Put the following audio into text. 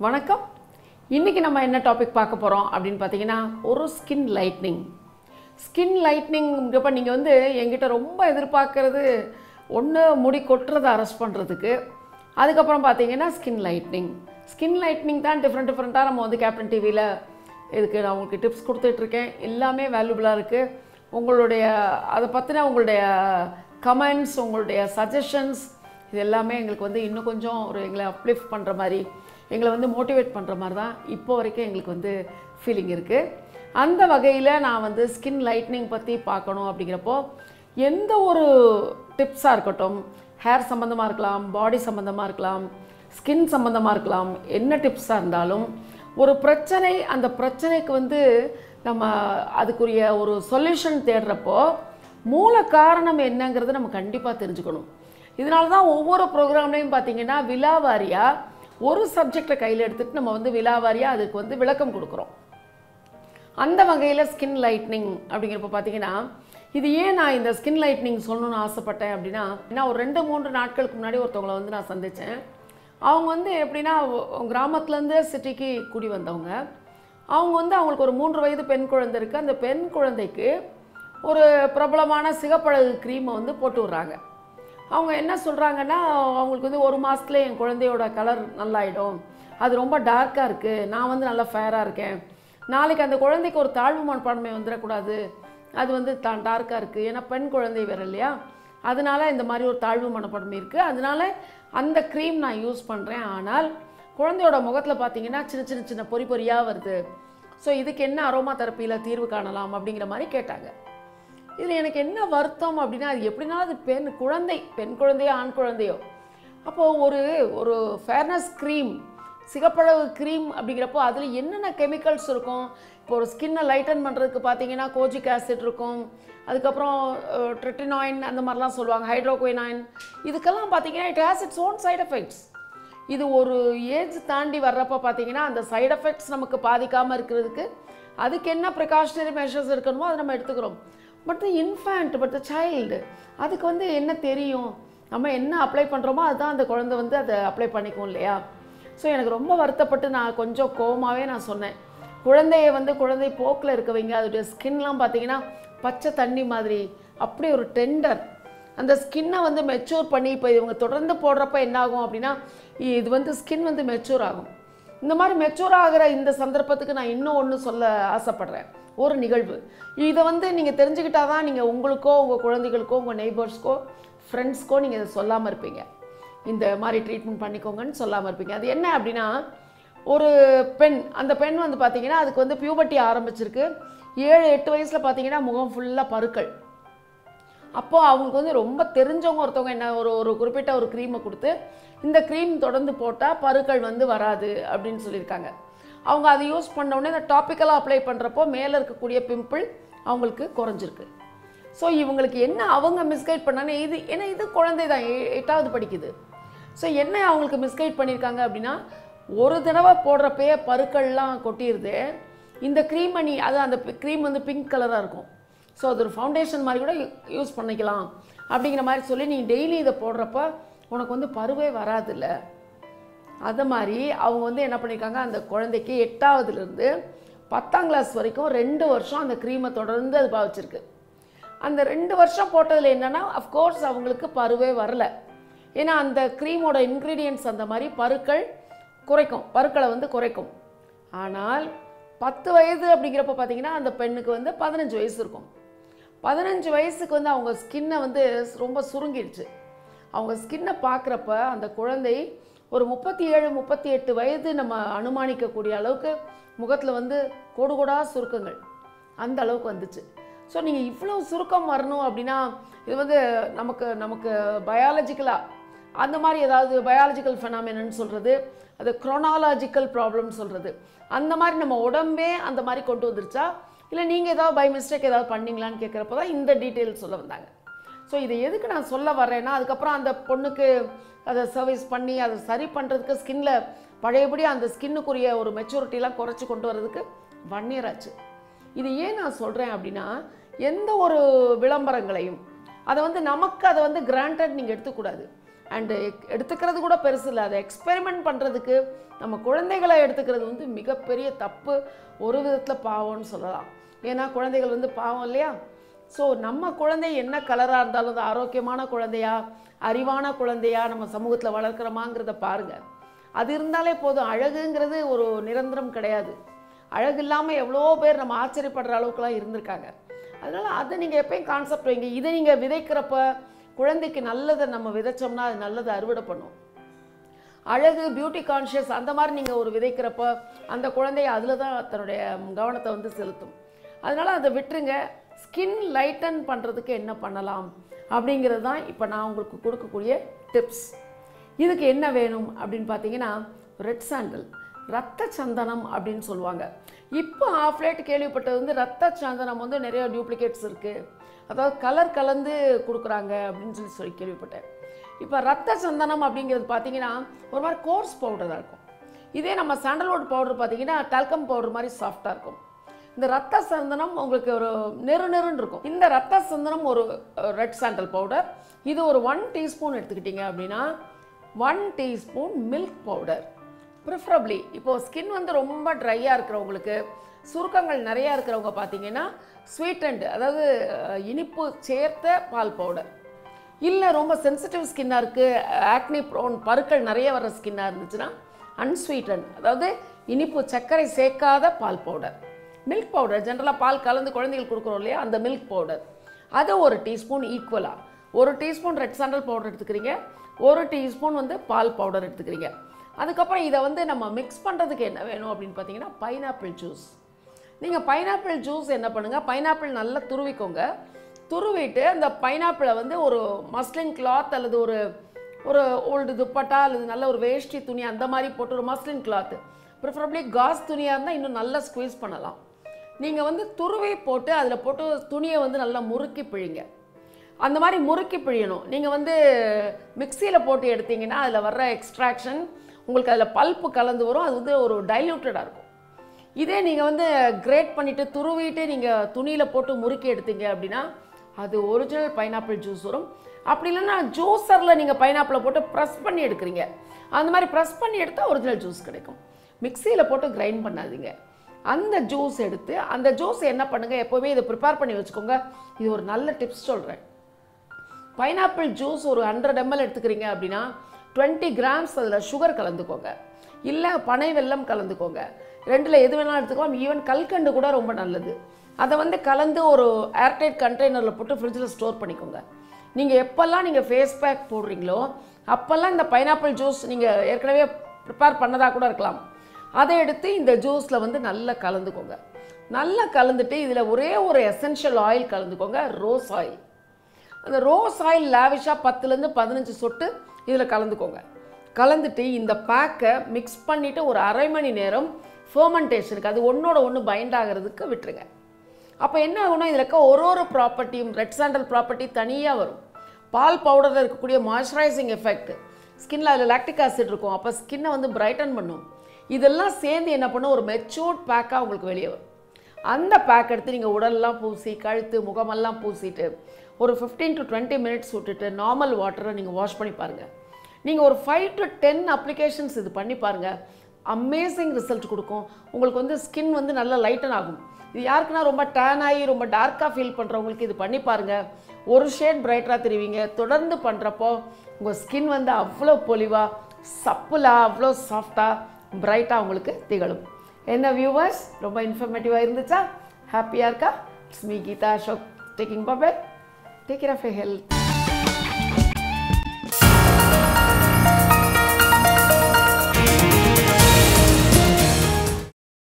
வணக்கம் இன்றைக்கி நம்ம என்ன டாபிக் பார்க்க போகிறோம் அப்படின்னு பார்த்தீங்கன்னா ஒரு ஸ்கின் லைட்னிங் ஸ்கின் லைட்னிங்கிறப்ப நீங்கள் வந்து என்கிட்ட ரொம்ப எதிர்பார்க்கறது ஒன்று முடி கொட்டுறதை அரெஸ்ட் பண்ணுறதுக்கு அதுக்கப்புறம் பார்த்தீங்கன்னா ஸ்கின் லைட்னிங் ஸ்கின் லைட்னிங் தான் டிஃப்ரெண்ட் டிஃப்ரெண்ட்டாக நம்ம வந்து கேப்டன் டிவியில் இதுக்கு நான் உங்களுக்கு டிப்ஸ் கொடுத்துட்ருக்கேன் எல்லாமே வேல்யூபிளாக இருக்குது உங்களுடைய அதை பற்றின உங்களுடைய கமெண்ட்ஸ் உங்களுடைய சஜஷன்ஸ் இது எல்லாமே எங்களுக்கு வந்து இன்னும் கொஞ்சம் ஒரு எங்களை அப்லிஃப்ட் பண்ணுற மாதிரி எங்களை வந்து மோட்டிவேட் பண்ணுற மாதிரி தான் இப்போ வரைக்கும் எங்களுக்கு வந்து ஃபீலிங் இருக்குது அந்த வகையில் நான் வந்து ஸ்கின் லைட்னிங் பற்றி பார்க்கணும் அப்படிங்கிறப்போ எந்த ஒரு டிப்ஸாக இருக்கட்டும் ஹேர் சம்மந்தமாக இருக்கலாம் பாடி சம்மந்தமாக இருக்கலாம் ஸ்கின் சம்மந்தமாக இருக்கலாம் என்ன டிப்ஸாக இருந்தாலும் ஒரு பிரச்சனை அந்த பிரச்சனைக்கு வந்து நம்ம அதுக்குரிய ஒரு சொல்யூஷன் தேடுறப்போ மூல காரணம் என்னங்கிறது நம்ம கண்டிப்பாக தெரிஞ்சுக்கணும் இதனால தான் ஒவ்வொரு ப்ரோக்ராம்லேயும் பார்த்தீங்கன்னா விலாவாரியாக ஒரு சப்ஜெக்டை கையில் எடுத்துகிட்டு நம்ம வந்து விலாவாரியாக அதுக்கு வந்து விளக்கம் கொடுக்குறோம் அந்த வகையில் ஸ்கின் லைட்னிங் அப்படிங்கிறப்ப பார்த்தீங்கன்னா இது ஏன் நான் இந்த ஸ்கின் லைட்னிங் சொல்லணும்னு ஆசைப்பட்டேன் அப்படின்னா நான் ஒரு ரெண்டு மூன்று நாட்களுக்கு முன்னாடி ஒருத்தவங்களை வந்து நான் சந்தித்தேன் அவங்க வந்து எப்படின்னா கிராமத்துலேருந்து சிட்டிக்கு குடி வந்தவங்க அவங்க வந்து அவங்களுக்கு ஒரு மூன்று வயது பெண் குழந்தை இருக்குது அந்த பெண் குழந்தைக்கு ஒரு பிரபலமான சிகப்பழகு க்ரீமை வந்து போட்டு விட்றாங்க அவங்க என்ன சொல்கிறாங்கன்னா அவங்களுக்கு வந்து ஒரு மாதத்துல என் குழந்தையோட கலர் நல்லாயிடும் அது ரொம்ப டார்க்காக இருக்குது நான் வந்து நல்லா ஃபேராக இருக்கேன் நாளைக்கு அந்த குழந்தைக்கு ஒரு தாழ்வு மனப்பான்மை வந்துடக்கூடாது அது வந்து தான் டார்க்காக இருக்குது ஏன்னா பெண் குழந்தை வேறு இல்லையா அதனால இந்த மாதிரி ஒரு தாழ்வு மனப்பான்மை இருக்குது அதனால அந்த க்ரீம் நான் யூஸ் பண்ணுறேன் ஆனால் குழந்தையோட முகத்தில் பார்த்தீங்கன்னா சின்ன சின்ன சின்ன பொறி பொறியாக வருது ஸோ இதுக்கு என்ன அரோமா தெரப்பியில் தீர்வு காணலாம் அப்படிங்கிற மாதிரி கேட்டாங்க இதில் எனக்கு என்ன வருத்தம் அப்படின்னா அது எப்படினாலும் அது பெண் குழந்தை பெண் குழந்தையோ ஆண் குழந்தையோ அப்போது ஒரு ஒரு ஃபேர்னஸ் க்ரீம் சிகப்பழகு க்ரீம் அப்படிங்கிறப்போ அதில் என்னென்ன கெமிக்கல்ஸ் இருக்கும் இப்போ ஒரு ஸ்கின்னை லைட்டன் பண்ணுறதுக்கு பார்த்தீங்கன்னா கோஜிக் ஆசிட் இருக்கும் அதுக்கப்புறம் ட்ரெட்டினாயின் அந்த மாதிரிலாம் சொல்லுவாங்க ஹைட்ரோகுயினாயின் இதுக்கெல்லாம் பார்த்தீங்கன்னா it has its own side effects இது ஒரு ஏஜ் தாண்டி வர்றப்ப பார்த்தீங்கன்னா அந்த சைடு எஃபெக்ட்ஸ் நமக்கு பாதிக்காமல் இருக்கிறதுக்கு அதுக்கு என்ன ப்ரிகாஷனரி மெஷர்ஸ் இருக்கணுமோ அதை நம்ம எடுத்துக்கிறோம் but the infant but the child அதுக்கு வந்து என்ன தெரியும் நம்ம என்ன அப்ளை பண்ணுறோமோ அதுதான் அந்த குழந்தை வந்து அதை அப்ளை பண்ணிக்கும் இல்லையா ஸோ எனக்கு ரொம்ப வருத்தப்பட்டு நான் கொஞ்சம் கோவமாகவே நான் சொன்னேன் குழந்தைய வந்து குழந்தை போக்கில் இருக்க வைங்க அதோடைய ஸ்கின்லாம் பார்த்தீங்கன்னா பச்சை தண்ணி மாதிரி அப்படி ஒரு டெண்டர் அந்த ஸ்கின்னை வந்து மெச்சூர் பண்ணி இப்போ இவங்க தொடர்ந்து போடுறப்ப என்ன ஆகும் அப்படின்னா இது வந்து ஸ்கின் வந்து மெச்சூர் ஆகும் இந்த மாதிரி மெச்சூர் ஆகிற இந்த சந்தர்ப்பத்துக்கு நான் இன்னும் ஒன்று சொல்ல ஆசைப்படுறேன் ஒரு நிகழ்வு இதை வந்து நீங்கள் தெரிஞ்சுக்கிட்டா தான் நீங்கள் உங்களுக்கோ உங்கள் குழந்தைகளுக்கோ உங்கள் நெய்பர்ஸ்க்கோ ஃப்ரெண்ட்ஸ்க்கோ நீங்கள் இதை சொல்லாமல் இருப்பீங்க இந்த மாதிரி ட்ரீட்மெண்ட் பண்ணிக்கோங்கன்னு சொல்லாமல் இருப்பீங்க அது என்ன அப்படின்னா ஒரு பெண் அந்த பெண் வந்து பார்த்தீங்கன்னா அதுக்கு வந்து பியூபர்ட்டி ஆரம்பிச்சிருக்கு ஏழு எட்டு வயசில் பார்த்தீங்கன்னா முகம் ஃபுல்லாக பருக்கள் அப்போது அவங்களுக்கு வந்து ரொம்ப தெரிஞ்சவங்க ஒருத்தவங்க என்ன ஒரு ஒரு குறிப்பிட்ட ஒரு க்ரீமை கொடுத்து இந்த க்ரீம் தொடர்ந்து போட்டால் பருக்கள் வந்து வராது அப்படின்னு சொல்லியிருக்காங்க அவங்க அதை யூஸ் பண்ண உடனே இந்த டாப்பிக்கலாக அப்ளை பண்ணுறப்போ மேலே இருக்கக்கூடிய பிம்பிள் அவங்களுக்கு குறைஞ்சிருக்கு ஸோ இவங்களுக்கு என்ன அவங்க மிஸ்கைட் பண்ணாங்க இது ஏன்னா இது குழந்தை தான் எ- எட்டாவது படிக்குது ஸோ என்ன அவங்களுக்கு மிஸ்கைட் பண்ணியிருக்காங்க அப்படின்னா ஒரு தடவை போடுறப்பயே பருக்கள்லாம் கொட்டிடுது இந்த க்ரீமை நீ அது அந்த க்ரீம் வந்து பிங்க் கலராக இருக்கும் ஸோ அது ஒரு ஃபவுண்டேஷன் மாதிரி கூட யூஸ் பண்ணிக்கலாம் அப்படிங்கிற மாதிரி சொல்லி நீ டெய்லி இதை போடுறப்ப உனக்கு வந்து பருவே வராதுல்ல அது மாதிரி அவங்க வந்து என்ன பண்ணியிருக்காங்க அந்த குழந்தைக்கு எட்டாவதுலேருந்து பத்தாம் கிளாஸ் வரைக்கும் ரெண்டு வருஷம் அந்த க்ரீமை தொடர்ந்து அது பாவிச்சிருக்கு அந்த ரெண்டு வருஷம் போட்டதில் என்னென்னா அஃப்கோர்ஸ் அவங்களுக்கு பருவே வரல ஏன்னா அந்த க்ரீமோட இன்க்ரீடியன்ட்ஸ் அந்த மாதிரி பருக்கள் குறைக்கும் பருக்களை வந்து குறைக்கும் ஆனால் பத்து வயது அப்படிங்கிறப்ப பார்த்தீங்கன்னா அந்த பெண்ணுக்கு வந்து பதினஞ்சு வயசு இருக்கும் பதினஞ்சு வயசுக்கு வந்து அவங்க ஸ்கின்னை வந்து ரொம்ப சுருங்கிடுச்சு அவங்க ஸ்கின்னை பார்க்குறப்ப அந்த குழந்தை ஒரு முப்பத்தி ஏழு முப்பத்தி எட்டு வயது நம்ம அனுமானிக்கக்கூடிய அளவுக்கு முகத்தில் வந்து கோடு கோடா சுருக்கங்கள் அந்த அளவுக்கு வந்துச்சு ஸோ நீங்கள் இவ்வளோ சுருக்கம் வரணும் அப்படின்னா இது வந்து நமக்கு நமக்கு பயாலஜிக்கலாக அந்த மாதிரி ஏதாவது பயாலஜிக்கல் ஃபெனாமினன்னு சொல்கிறது அது குரோனாலாஜிக்கல் ப்ராப்ளம் சொல்கிறது அந்த மாதிரி நம்ம உடம்பே அந்த மாதிரி கொண்டு வந்துருச்சா இல்லை நீங்கள் ஏதாவது பை மிஸ்டேக் ஏதாவது பண்ணீங்களான்னு கேட்குறப்ப தான் இந்த டீட்டெயில் சொல்ல வந்தாங்க ஸோ இதை எதுக்கு நான் சொல்ல வர்றேன்னா அதுக்கப்புறம் அந்த பொண்ணுக்கு அதை சர்வீஸ் பண்ணி அதை சரி பண்ணுறதுக்கு ஸ்கின்ல பழையபடி அந்த ஸ்கின்னுக்குரிய ஒரு மெச்சூரிட்டிலாம் குறைச்சி கொண்டு வர்றதுக்கு ஒன் இயர் ஆச்சு இது ஏன் நான் சொல்கிறேன் அப்படின்னா எந்த ஒரு விளம்பரங்களையும் அதை வந்து நமக்கு அதை வந்து கிராண்டட் நீங்கள் எடுத்துக்கூடாது அண்டு எடுத்துக்கிறது கூட பெருசு இல்லை அதை எக்ஸ்பெரிமெண்ட் பண்ணுறதுக்கு நம்ம குழந்தைகளை எடுத்துக்கிறது வந்து மிகப்பெரிய தப்பு ஒரு விதத்தில் பாவம்னு சொல்லலாம் ஏன்னா குழந்தைகள் வந்து பாவம் இல்லையா ஸோ நம்ம குழந்தை என்ன கலராக இருந்தாலும் அது ஆரோக்கியமான குழந்தையா அறிவான குழந்தையா நம்ம சமூகத்தில் வளர்க்குறோமாங்கிறத பாருங்கள் அது இருந்தாலே போதும் அழகுங்கிறது ஒரு நிரந்தரம் கிடையாது அழகு இல்லாமல் எவ்வளோ பேர் நம்ம ஆச்சரியப்படுற அளவுக்குலாம் இருந்திருக்காங்க அதனால் அதை நீங்கள் எப்பயும் கான்செப்ட் வைங்க இதை நீங்கள் விதைக்கிறப்ப குழந்தைக்கு நல்லதை நம்ம விதைச்சோம்னா அது நல்லதை அறுவடை பண்ணும் அழகு பியூட்டி கான்ஷியஸ் அந்த மாதிரி நீங்கள் ஒரு விதைக்கிறப்ப அந்த குழந்தைய அதில் தான் தன்னுடைய கவனத்தை வந்து செலுத்தும் அதனால் அதை விட்டுருங்க ஸ்கின் லைட்டன் பண்ணுறதுக்கு என்ன பண்ணலாம் அப்படிங்கிறது தான் இப்போ நான் உங்களுக்கு கொடுக்கக்கூடிய டிப்ஸ் இதுக்கு என்ன வேணும் அப்படின்னு பார்த்தீங்கன்னா ரெட் சாண்டல் ரத்த சந்தனம் அப்படின்னு சொல்லுவாங்க இப்போ ஆஃப் லைட் கேள்விப்பட்டது வந்து ரத்த சந்தனம் வந்து நிறைய டூப்ளிகேட்ஸ் இருக்குது அதாவது கலர் கலந்து கொடுக்குறாங்க அப்படின்னு சொல்லி சொல்லி கேள்விப்பட்டேன் இப்போ ரத்த சந்தனம் அப்படிங்கிறது பார்த்தீங்கன்னா ஒரு மாதிரி கோர்ஸ் பவுடராக இருக்கும் இதே நம்ம சாண்டல்வுட் பவுடர் பார்த்தீங்கன்னா டால்கம் பவுடர் மாதிரி சாஃப்டாக இருக்கும் இந்த ரத்த சந்தனம் உங்களுக்கு ஒரு நெரு நெருன்னு இருக்கும் இந்த ரத்த சந்தனம் ஒரு ரெட் சாண்டல் பவுடர் இது ஒரு ஒன் டீஸ்பூன் எடுத்துக்கிட்டீங்க அப்படின்னா one teaspoon milk powder preferably இப்போது ஸ்கின் வந்து ரொம்ப ட்ரையாக இருக்கிறவங்களுக்கு சுருக்கங்கள் நிறையா இருக்கிறவங்க பார்த்தீங்கன்னா ஸ்வீட்டண்ட் அதாவது அஹ், இனிப்பு சேர்த்த பால் பவுடர் இல்லை ரொம்ப சென்சிட்டிவ் ஸ்கின்னாக இருக்குது ஆக்னி ப்ரோன் பருக்கள் நிறைய வர ஸ்கின்னாக இருந்துச்சுன்னா அன்ஸ்வீட்டன் அதாவது இனிப்பு சர்க்கரை சேர்க்காத பால் பவுடர் மில்க் பவுடர் ஜென்ரலாக பால் கலந்து குழந்தைகளுக்கு கொடுக்குறோம் இல்லையா அந்த மில்க் பவுடர் அது ஒரு டீஸ்பூன் ஈக்குவலாக ஒரு டீஸ்பூன் ரெட் சாண்டல் பவுடர் எடுத்துக்கிறீங்க ஒரு டீஸ்பூன் வந்து பால் பவுடர் எடுத்துக்கிறீங்க அதுக்கப்புறம் இதை வந்து நம்ம மிக்ஸ் பண்ணுறதுக்கு என்ன வேணும் அப்படின்னு பார்த்தீங்கன்னா பைனாப்பிள் ஜூஸ் நீங்கள் பைனாப்பிள் ஜூஸ் என்ன பண்ணுங்கள் பைனாப்பிள் நல்லா துருவிக்கோங்க துருவிட்டு அந்த பைனாப்பிளை வந்து ஒரு மஸ்லின் கிளாத் அல்லது ஒரு ஒரு ஓல்டு துப்பட்டா அல்லது நல்ல ஒரு வேஷ்டி துணி அந்த மாதிரி போட்டு ஒரு மஸ்லின் கிளாத்து ப்ரிஃபரபிளி காஸ் துணியாக இருந்தால் இன்னும் நல்லா ஸ்குவீஸ் பண்ணலாம் நீங்கள் வந்து துருவி போட்டு அதில் போட்டு துணியை வந்து நல்லா முறுக்கி பிழிங்க அந்த மாதிரி முறுக்கி பிழியணும் நீங்கள் வந்து மிக்சியில் போட்டு எடுத்தீங்கன்னா அதில் வர்ற எக்ஸ்ட்ராக்ஷன் உங்களுக்கு அதில் பல்ப்பு கலந்து வரும் அது வந்து ஒரு டைல்யூட்டடாக இருக்கும் இதே நீங்கள் வந்து கிரேட் பண்ணிவிட்டு துருவிட்டு நீங்கள் துணியில் போட்டு முறுக்கி எடுத்தீங்க அப்படின்னா அது ஒரிஜினல் பைனாப்பிள் ஜூஸ் வரும் அப்படி இல்லைன்னா ஜூஸரில் நீங்கள் பைனாப்பிளை போட்டு ப்ரெஸ் பண்ணி எடுக்கிறீங்க அந்த மாதிரி ப்ரெஸ் பண்ணி எடுத்தால் ஒரிஜினல் ஜூஸ் கிடைக்கும் மிக்சியில் போட்டு கிரைண்ட் பண்ணாதீங்க அந்த ஜூஸ் எடுத்து அந்த ஜூஸ் என்ன பண்ணுங்கள் எப்போவுமே இதை ப்ரிப்பேர் பண்ணி வச்சுக்கோங்க இது ஒரு நல்ல டிப்ஸ் சொல்கிறேன் பைனாப்பிள் ஜூஸ் ஒரு ஹண்ட்ரட் எம்எல் எடுத்துக்கிறீங்க அப்படின்னா டுவெண்ட்டி கிராம்ஸ் அதில் சுகர் கலந்துக்கோங்க இல்லை பனை வெல்லம் கலந்துக்கோங்க ரெண்டில் எது வேணாலும் எடுத்துக்கலாம் ஈவன் கல்கண்டு கூட ரொம்ப நல்லது அதை வந்து கலந்து ஒரு ஏர்டைட் கண்டெய்னரில் போட்டு ஃப்ரிட்ஜில் ஸ்டோர் பண்ணிக்கோங்க நீங்கள் எப்போல்லாம் நீங்கள் ஃபேஸ் பேக் போடுறீங்களோ அப்போல்லாம் இந்த பைனாப்பிள் ஜூஸ் நீங்கள் ஏற்கனவே ப்ரிப்பேர் பண்ணதாக கூட இருக்கலாம் அதை எடுத்து இந்த ஜூஸில் வந்து நல்லா கலந்துக்கோங்க நல்லா கலந்துட்டு இதில் ஒரே ஒரு எசென்ஷியல் ஆயில் கலந்துக்கோங்க ரோஸ் ஆயில் அந்த ரோஸ் ஆயில் லேவிஷாக பத்துலேருந்து பதினஞ்சு சொட்டு இதில் கலந்துக்கோங்க கலந்துட்டு இந்த பேக்கை மிக்ஸ் பண்ணிவிட்டு ஒரு அரை மணி நேரம் ஃபர்மெண்டேஷனுக்கு அது ஒன்றோட ஒன்று பைண்ட் ஆகிறதுக்கு விட்டுருங்க அப்போ என்ன ஆகும்னா இதில் இருக்க ஒரு ஒரு ப்ராப்பர்ட்டியும் ரெட் சாண்டல் ப்ராப்பர்ட்டி தனியாக வரும் பால் பவுடரில் இருக்கக்கூடிய மாய்ஸ்சரைசிங் எஃபெக்ட் ஸ்கின்ல அதில் லாக்டிக் ஆசிட் இருக்கும் அப்போ ஸ்கின்னை வந்து பிரைட்டன் பண்ணும் இதெல்லாம் சேர்ந்து என்ன பண்ணும் ஒரு மெச்சூர்ட் பேக்காக உங்களுக்கு வெளியே வரும் அந்த பேக் எடுத்து நீங்கள் உடலெல்லாம் பூசி கழுத்து முகமெல்லாம் பூசிட்டு ஒரு 15 டு டுவெண்ட்டி மினிட்ஸ் விட்டுட்டு நார்மல் வாட்டரை நீங்கள் வாஷ் பண்ணி பாருங்கள் நீங்கள் ஒரு ஃபைவ் டு டென் அப்ளிகேஷன்ஸ் இது பண்ணி பாருங்கள் அமேசிங் ரிசல்ட் கொடுக்கும் உங்களுக்கு வந்து ஸ்கின் வந்து நல்லா லைட்டன் ஆகும் இது யாருக்குன்னா ரொம்ப டேன் ஆகி ரொம்ப டார்க்காக ஃபீல் பண்ணுறவங்களுக்கு இது பண்ணி பாருங்கள் ஒரு ஷேட் பிரைட்டாக தெரிவிங்க தொடர்ந்து பண்ணுறப்போ உங்கள் ஸ்கின் வந்து அவ்வளோ பொலிவாக சப்புலாக அவ்வளோ சாஃப்டாக பிரைட்டாக உங்களுக்கு திகழும் என்ன வியூவர்ஸ் ரொம்ப இன்ஃபர்மேட்டிவாக இருந்துச்சா ஹாப்பியாக இருக்கா it's me Geetha Ashok talking பாபே டேக் கேர் ஆஃப் ஹெல்த்